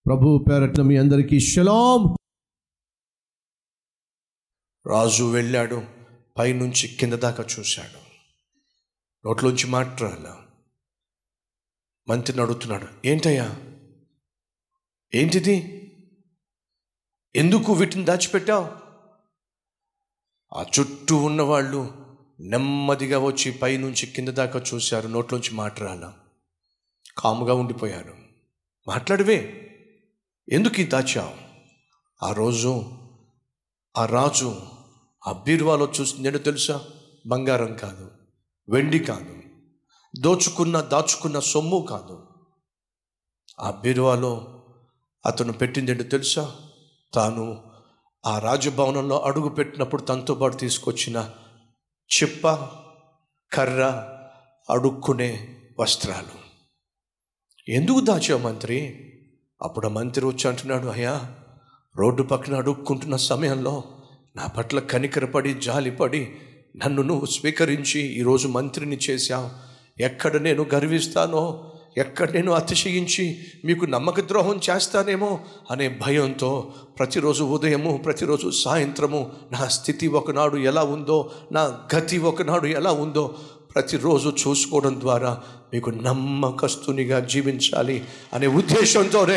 ప్రభు పేరట్ల మీ అందరికీ షలాం రాజు వెళ్ళాడు పైనుంచి కింద దాకా చూశాడు నోట్లోంచి మాట రాలా మంత్రిని అడుగుతున్నాడు ఏంటయ్యా ఏంటిది ఎందుకు వీటిని దాచిపెట్టావు ఆ చుట్టూ ఉన్నవాళ్ళు నెమ్మదిగా వచ్చి పైనుంచి కింద దాకా చూశారు నోట్లోంచి మాట రాలా కాముగా ఉండిపోయారు మాట్లాడవే ఎందుకు ఇది దాచావు ఆ రోజు ఆ రాజు ఆ బీరువాలో చూస్తుంది ఏంటో తెలుసా బంగారం కాదు వెండి కాదు దోచుకున్న దాచుకున్న సొమ్ము కాదు ఆ బీరువాలో అతను పెట్టింది ఏంటో తెలుసా తాను ఆ రాజభవనంలో అడుగు పెట్టినప్పుడు తనతో పాటు తీసుకొచ్చిన చిప్ప కర్ర అడుక్కునే వస్త్రాలు ఎందుకు దాచావు మంత్రి అప్పుడు ఆ మంత్రి వచ్చి అంటున్నాడు అయ్యా రోడ్డు పక్కన అడుక్కుంటున్న సమయంలో నా పట్ల కనికరపడి జాలిపడి నన్ను నువ్వు స్వీకరించి ఈరోజు మంత్రిని చేశావు ఎక్కడ నేను గర్విస్తానో ఎక్కడ నేను అతిశయించి మీకు నమ్మక ద్రోహం చేస్తానేమో అనే భయంతో ప్రతిరోజు ఉదయము ప్రతిరోజు సాయంత్రము నా స్థితి ఒకనాడు ఎలా ఉందో నా గతి ఒకనాడు ఎలా ఉందో ప్రతిరోజు చూసుకోవడం ద్వారా మీకు నమ్మకస్తునిగా జీవించాలి అనే ఉద్దేశంతోనే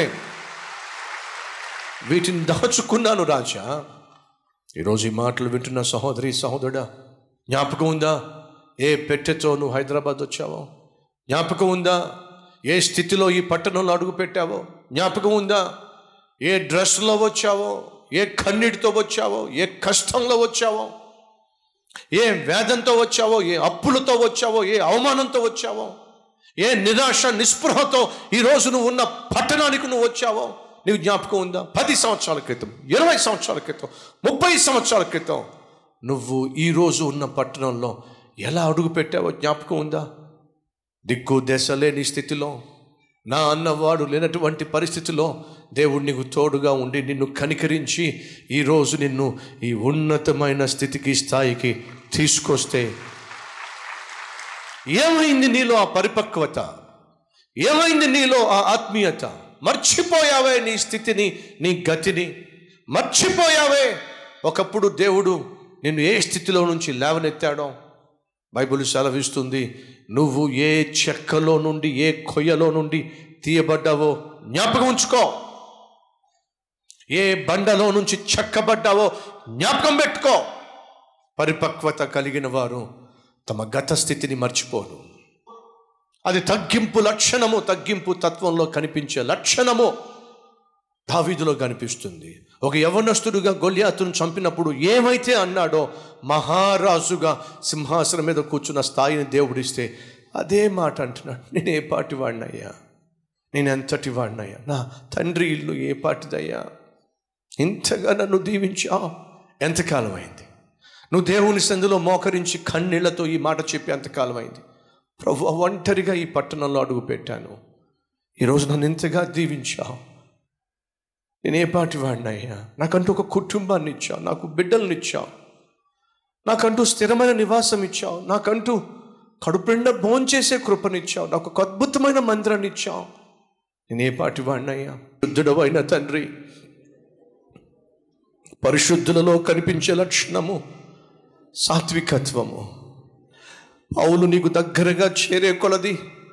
వీటిని దాచుకున్నాను రాజా ఈరోజు ఈ మాటలు వింటున్న సహోదరి సహోదరుడా జ్ఞాపకం ఉందా ఏ పెట్టెతో నువ్వు హైదరాబాద్ వచ్చావో జ్ఞాపకం ఉందా ఏ స్థితిలో ఈ పట్టణంలో అడుగు పెట్టావో జ్ఞాపకం ఉందా ఏ డ్రెస్లో వచ్చావో ఏ కన్నీటితో వచ్చావో ఏ కష్టంలో వచ్చావో ఏ వేదంతో వచ్చావో ఏ అప్పులతో వచ్చావో ఏ అవమానంతో వచ్చావో ఏ నిరాశ నిస్పృహతో ఈరోజు నువ్వు ఉన్న పట్టణానికి నువ్వు వచ్చావో నీకు జ్ఞాపకం ఉందా పది సంవత్సరాల క్రితం ఇరవై సంవత్సరాల క్రితం ముప్పై సంవత్సరాల క్రితం నువ్వు ఈరోజు ఉన్న పట్టణంలో ఎలా అడుగు పెట్టావో జ్ఞాపకం ఉందా దిక్కు దశ లేని స్థితిలో నా అన్నవాడు లేనటువంటి పరిస్థితిలో దేవుడు నీకు తోడుగా ఉండి నిన్ను కనికరించి ఈరోజు నిన్ను ఈ ఉన్నతమైన స్థితికి స్థాయికి తీసుకొస్తే ఏమైంది నీలో ఆ పరిపక్వత ఏమైంది నీలో ఆ ఆత్మీయత మర్చిపోయావే నీ స్థితిని నీ గతిని మర్చిపోయావే ఒకప్పుడు దేవుడు నిన్ను ఏ స్థితిలో నుంచి లేవనెత్తాడో బైబిల్ సెలవిస్తుంది నువ్వు ఏ చెక్కలో నుండి ఏ కొయ్యలో నుండి తీయబడ్డావో జ్ఞాపకం ఉంచుకో ఏ బండలో నుంచి చెక్కబడ్డావో జ్ఞాపకం పెట్టుకో పరిపక్వత కలిగిన వారు తమ గత స్థితిని మర్చిపోరు అది తగ్గింపు లక్షణము తగ్గింపు తత్వంలో కనిపించే లక్షణము దావీదులో కనిపిస్తుంది ఒక యవనస్తుడుగా గొల్యాతును చంపినప్పుడు ఏమైతే అన్నాడో మహారాజుగా సింహాసనం మీద కూర్చున్న స్థాయిని దేవుడిస్తే అదే మాట అంటున్నాడు నేను ఏ పాటి వాడినయ్యా నేను ఎంతటి వాడినయ్యా నా తండ్రి ఇల్లు ఏ పాటిదయ్యా ఇంతగా నన్ను దీవించావు ఎంతకాలం అయింది నువ్వు దేవుని సందులో మోకరించి కన్నీళ్లతో ఈ మాట చెప్పి ఎంతకాలం అయింది ప్రభు ఒంటరిగా ఈ పట్టణంలో అడుగు పెట్టాను ఈరోజు నన్ను ఇంతగా దీవించావు నేను ఏ పాటి వాడినయ్యా నాకంటూ ఒక కుటుంబాన్ని ఇచ్చావు నాకు బిడ్డలను ఇచ్చావు నాకంటూ స్థిరమైన నివాసం ఇచ్చావు నాకంటూ కడుపుండా భోంచేసే కృపనిచ్చావు నాకు ఒక అద్భుతమైన మందిరాన్ని ఇచ్చావు నేను ఏ పాటి వాడినయ్యా శుద్ధుడవైన తండ్రి పరిశుద్ధులలో కనిపించే లక్షణము సాత్వికత్వము పౌలు నీకు దగ్గరగా చేరే కొలది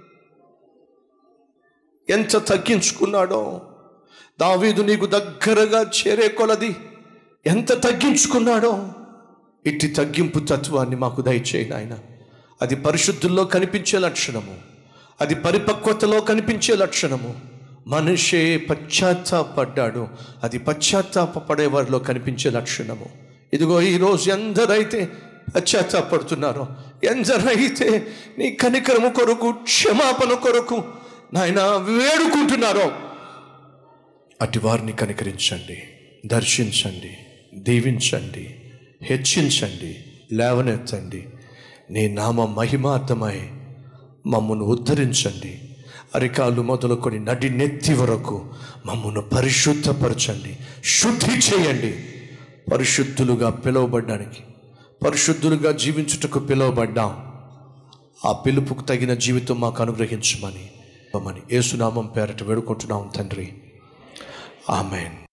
ఎంత తగ్గించుకున్నాడో దావీదు నీకు దగ్గరగా చేరే కొలది ఎంత తగ్గించుకున్నాడో ఇట్టి తగ్గింపు తత్వాన్ని మాకు దయచేయి నాయన అది పరిశుద్ధుల్లో కనిపించే లక్షణము అది పరిపక్వతలో కనిపించే లక్షణము మనిషే పశ్చాత్తాపడ్డాడు అది పశ్చాత్తాపడే వారిలో కనిపించే లక్షణము ఇదిగో ఈరోజు ఎందరైతే పశ్చాత్తాపడుతున్నారో ఎందరైతే నీ కనికరము కొరకు క్షమాపణ కొరకు నాయన వేడుకుంటున్నారో అటు వారిని కనికరించండి దర్శించండి దీవించండి హెచ్చించండి లేవనెత్తండి నీ నామ మహిమార్థమై మమ్మను ఉద్ధరించండి అరికాలు మొదలుకొని నడి నెత్తి వరకు మమ్మను పరిశుద్ధపరచండి శుద్ధి చేయండి పరిశుద్ధులుగా పిలువబడ్డానికి పరిశుద్ధులుగా జీవించుటకు పిలువబడ్డాం ఆ పిలుపుకు తగిన జీవితం మాకు అనుగ్రహించమని మని ఏసునామం పేరట వేడుకుంటున్నాం తండ్రి ఆమెన్